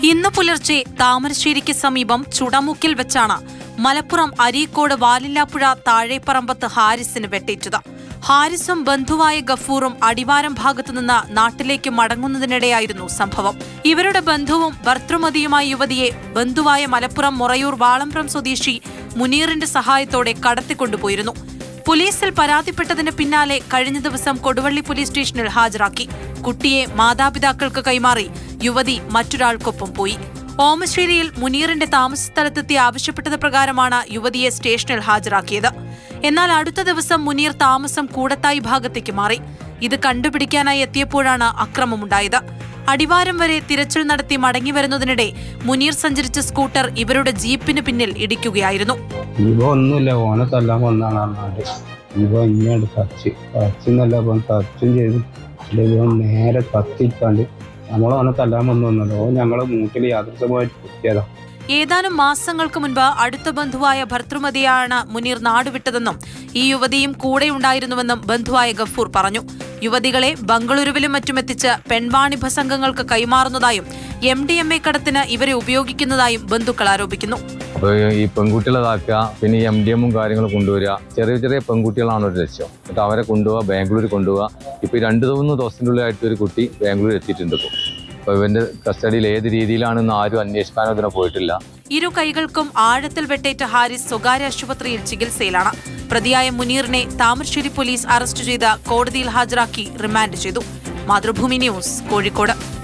ഇന്ന് പുലർച്ചെ താമരശ്ശേരിക്ക് സമീപം ചുടമുക്കിൽ വെച്ചാണ് മലപ്പുറം അരീക്കോട് വാലില്ലാപ്പുഴ താഴേപ്പറമ്പത്ത് ഹാരിസിന് വെട്ടേറ്റത് ഹാരിസും ബന്ധുവായ ഗഫൂറും അടിവാരം ഭാഗത്തുനിന്ന് നാട്ടിലേക്ക് മടങ്ങുന്നതിനിടെയായിരുന്നു സംഭവം ഇവരുടെ ബന്ധുവും ഭർത്തൃമതിയുമായ യുവതിയെ ബന്ധുവായ മലപ്പുറം മൊറയൂർ വാളംപുറം സ്വദേശി മുനീറിന്റെ സഹായത്തോടെ കടത്തിക്കൊണ്ടുപോയിരുന്നു പോലീസിൽ പരാതിപ്പെട്ടതിന് പിന്നാലെ കഴിഞ്ഞ ദിവസം കൊടുവള്ളി പോലീസ് സ്റ്റേഷനിൽ ഹാജരാക്കി കുട്ടിയെ മാതാപിതാക്കൾക്ക് കൈമാറി യുവതി മറ്റൊരാൾക്കൊപ്പം പോയി ഓമശ്ശേരിയിൽ മുനീറിന്റെ താമസ സ്ഥലത്തെത്തി ആവശ്യപ്പെട്ടത് പ്രകാരമാണ് യുവതിയെ സ്റ്റേഷനിൽ ഹാജരാക്കിയത് എന്നാൽ അടുത്ത ദിവസം മുനീർ താമസം കൂടത്തായി ഭാഗത്തേക്ക് മാറി ഇത് കണ്ടുപിടിക്കാനായി എത്തിയപ്പോഴാണ് അക്രമമുണ്ടായത് അടിവാരം വരെ തിരച്ചിൽ നടത്തി മടങ്ങി വരുന്നതിനിടെ മുനീർ സഞ്ചരിച്ച സ്കൂട്ടർ ഇവരുടെ ജീപ്പിന് പിന്നിൽ ഇടിക്കുകയായിരുന്നു ഇവ ഒന്നുമില്ല ഓനെ തല്ലാൻ വന്നാണ് പറഞ്ഞാണ്ട് ഇവ ഇങ്ങോട്ട് തച്ച് തച്ചെന്നല്ല അപ്പം തച്ചും ചെയ്തു ഇവൻ നേരെ തത്തിക്കാണ്ട് നമ്മളോനെ തല്ലാൻ വന്നു വന്നല്ലോ ഓൻ ഞങ്ങളെ മൂട്ടിൽ യാദൃശമായിട്ട് കുത്തിയതാ ഏതാനും മാസങ്ങൾക്ക് മുൻപ് അടുത്ത ബന്ധുവായ ഭർത്തൃമതിയാണ് മുനീർ നാടുവിട്ടതെന്നും ഈ യുവതിയും കൂടെയുണ്ടായിരുന്നുവെന്നും ബന്ധുവായ ഗഫൂർ പറഞ്ഞു യുവതികളെ ബംഗളൂരുവിലും മറ്റുമെത്തിച്ച് പെൺവാണിഭ സംഘങ്ങൾക്ക് കൈമാറുന്നതായും എം ഡി എം എ കടത്തിന് ഇവരെ ഉപയോഗിക്കുന്നതായും ബന്ധുക്കൾ ആരോപിക്കുന്നു അപ്പോൾ ഈ പെൺകുട്ടികളെ ഇതാക്കുക പിന്നെ ഈ എം ഡി എമ്മും കാര്യങ്ങളും കൊണ്ടുവരിക ചെറിയ ചെറിയ പെൺകുട്ടികളാണ് ഒരു ലക്ഷ്യം എന്നിട്ട് അവരെ കൊണ്ടുപോവുക ബാംഗ്ലൂർ കൊണ്ടുപോവുക ഇപ്പോൾ രണ്ട് മൂന്ന് ദിവസത്തിൻ്റെ ഉള്ളിലായിട്ട് ഒരു കുട്ടി ബാംഗ്ലൂർ എത്തിയിട്ടുണ്ട് ഇപ്പോൾ അപ്പോൾ ഇവൻ്റെ കസ്റ്റഡിയിൽ ഏത് രീതിയിലാണെന്ന് ആരും അന്വേഷിക്കാനോ ഇതിനെ പോയിട്ടില്ല ഇരു കൈകൾക്കും ആഴത്തിൽ വെട്ടേറ്റ ഹാരിസ് സ്വകാര്യ ആശുപത്രിയിൽ ചികിത്സയിലാണ് പ്രതിയായ മുനീറിനെ താമരശ്ശേരി പോലീസ് അറസ്റ്റ് ചെയ്ത് കോടതിയിൽ ഹാജരാക്കി റിമാൻഡ് ചെയ്തു മാതൃഭൂമി ന്യൂസ് കോഴിക്കോട്